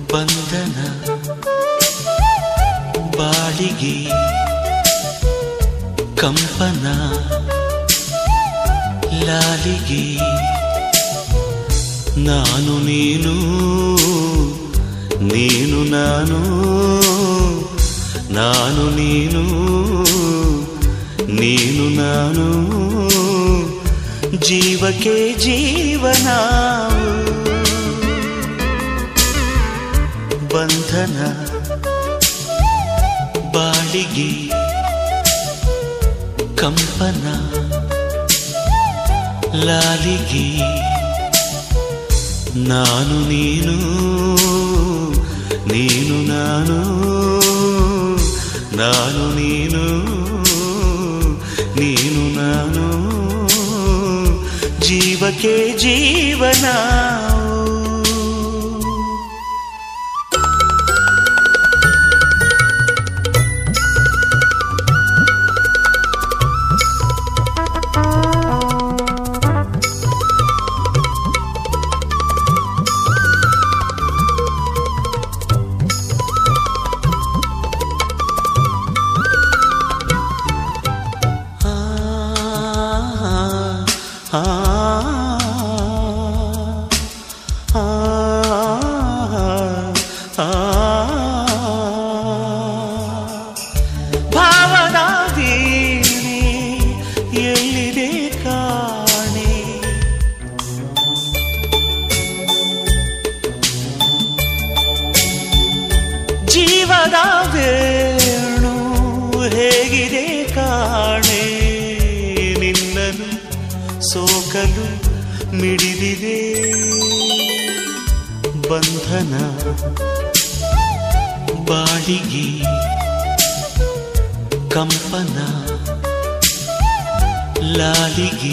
ಬಂಧನ ಬಾಳಿಗೆ ಕಂಪನ ಲಾಲಿಗೆ ನಾನು ನೀನು ನೀನು ನಾನು ನಾನು ನೀನು ನೀನು ನಾನು ಜೀವಕ್ಕೆ ಜೀವನ ಬಂಧನ ಬಾಳಿಗೆ ಕಂಪನ ಲಾಲಿಗೆ ನಾನು ನೀನು ನೀನು ನಾನು ನಾನು ನೀನು ನೀನು ನಾನು ಜೀವಕ್ಕೆ ಜೀವನ ಆ ಆ ಆ ಆ ಭಾವದ ವೀಣೆ ಎಲ್ಲಿದೆ ಕಾಣೆ ಜೀವದ ವೇಣು ಹೇಗಿದೆ ಕಾಣೆ ನಿನ್ನನು ಸೋಕಲು ಮಿಡಿದಿದೆ ಬಂಧನ ಬಾಳಿಗೆ ಕಂಪನ ಲಾಲಿಗೆ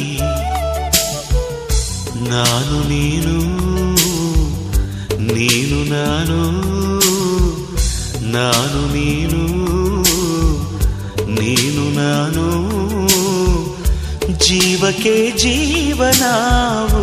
ನಾನು ನೀನು ನೀನು ನಾನು ನಾನು ನೀನು ನೀನು ನಾನು ಜೀವಕ್ಕೆ ಜೀವನಾವು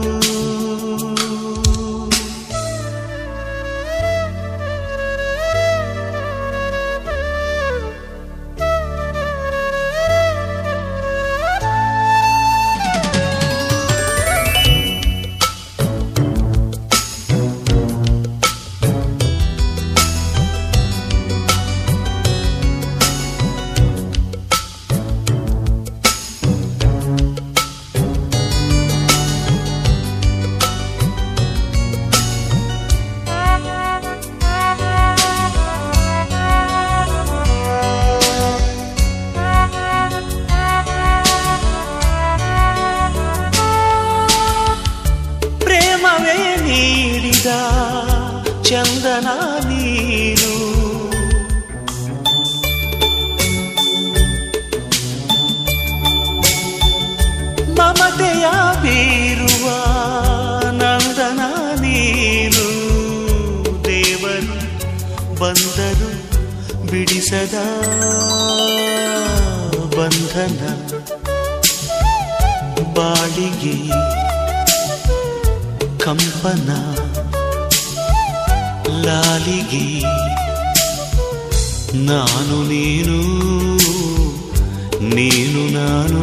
ಪ್ರೇಮವೇ ನೀಡಿದ ಚಂದನ ನೀನು ಮಮತೆಯ ಬೀರುವ ನಂದನ ನೀನು ದೇವರು ಬಂದರು ಬಿಡಿಸದ ಬಂಧನ ಬಾಳಿಗೆ ಕಂಪನ ಲಾಲಿಗೆ ನಾನು ನೀನು ನೀನು ನಾನು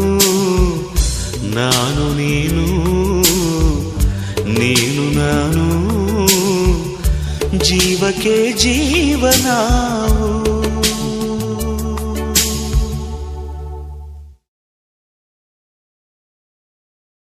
ನಾನು ನೀನು ನೀನು ನಾನು ಜೀವಕ್ಕೆ ಜೀವನಾವು